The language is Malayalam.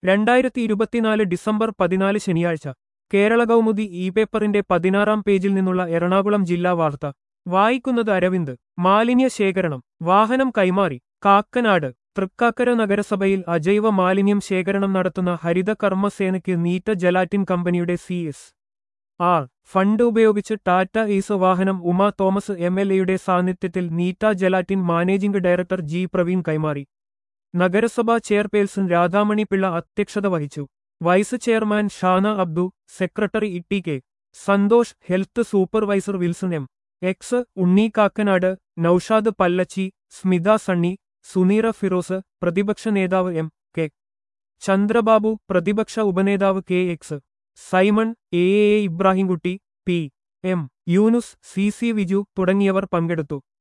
രണ്ടായിരത്തി ഇരുപത്തിനാല് ഡിസംബർ പതിനാല് ശനിയാഴ്ച കേരള കൗമുദി ഇ പേപ്പറിന്റെ പതിനാറാം പേജിൽ നിന്നുള്ള എറണാകുളം ജില്ലാ വാർത്ത വായിക്കുന്നത് അരവിന്ദ് മാലിന്യ ശേഖരണം വാഹനം കൈമാറി കാക്കനാട് തൃക്കാക്കര നഗരസഭയിൽ അജൈവ മാലിന്യം ശേഖരണം നടത്തുന്ന ഹരിത കർമ്മസേനയ്ക്ക് നീറ്റ ജലാറ്റിൻ കമ്പനിയുടെ സി എസ് ആർ ഫണ്ട് ഉപയോഗിച്ച് ടാറ്റ ഈസ് വാഹനം ഉമ തോമസ് എം എൽ എയുടെ സാന്നിധ്യത്തിൽ Nitta Gelatin managing director G Praveen കൈമാറി നഗരസഭാ ചെയർപേഴ്സൺ രാധാമണി പിള്ള അധ്യക്ഷത വഹിച്ചു vice chairman Shana Abdu secretary E K Santhosh health supervisor Wilson M X Unni Kakkanad Noushad Pallachi Smitha Sunny Suneera Firoz പ്രതിപക്ഷ നേതാവ് എം കെ ചന്ദ്രബാബു പ്രതിപക്ഷ ഉപനേതാവ് K X Simon A A Ibrahimkutty P M Yunus C C Viju തുടങ്ങിയവർ പങ്കെടുത്തു